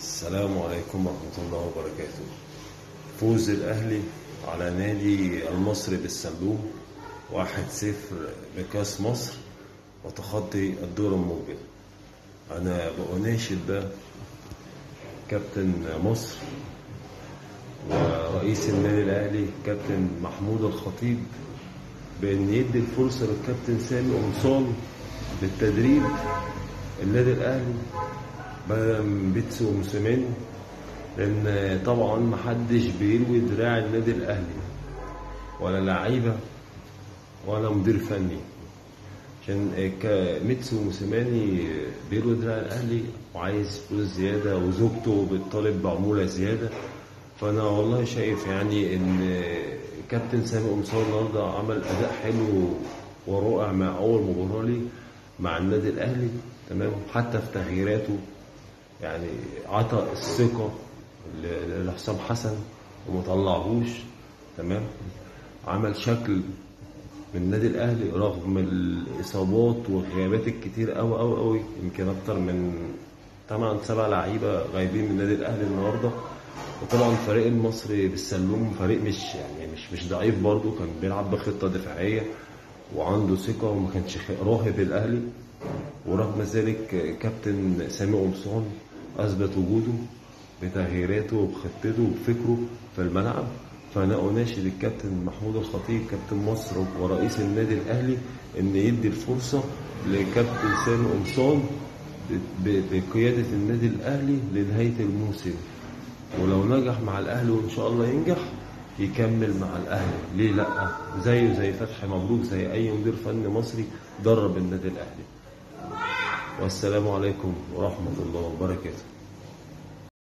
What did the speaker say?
السلام عليكم ورحمة الله وبركاته فوز الأهلي على نادي المصري بالسلوم واحد صفر بكاس مصر وتخطي الدور المقبل أنا بأناشد بقى كابتن مصر ورئيس النادي الأهلي كابتن محمود الخطيب بأن يدي الفرصة للكابتن سامي قمصان بالتدريب النادي الأهلي بدل من بيتسو وموسيماني لأن طبعا محدش بيلوي دراع النادي الأهلي ولا لعيبة ولا مدير فني عشان ك- ميتسو موسيماني بيلوي دراع الأهلي وعايز فلوس زيادة وزوجته بتطالب بعمولة زيادة فأنا والله شايف يعني إن كابتن سامي قمصان النهارده عمل أداء حلو ورائع مع أول مباراة ليه مع النادي الأهلي تمام حتى في تغييراته يعني عطى الثقة ل- لحسام حسن وما طلعهوش تمام عمل شكل من النادي الاهلي رغم الاصابات والغيابات الكتير قوي قوي قوي يمكن اكتر من 8 7 لعيبه غايبين من النادي الاهلي النهارده وطبعا الفريق المصري بالسلوم فريق مش يعني مش مش ضعيف برضه كان بيلعب بخطه دفاعيه وعنده ثقه وما كانش خ- راهب الاهلي ورغم ذلك كابتن سامي قمصان اثبت وجوده بتغييراته وبخطته وبفكره في الملعب فانا اناشد الكابتن محمود الخطيب كابتن مصر ورئيس النادي الاهلي ان يدي الفرصه لكابتن سامي قمصان ب- ب- بقياده النادي الاهلي لنهايه الموسم ولو نجح مع الاهلي وان شاء الله ينجح يكمل مع الاهلي ليه لا زيه زي فتحي مبروك زي اي مدير فني مصري درب النادي الاهلي والسلام عليكم ورحمه الله وبركاته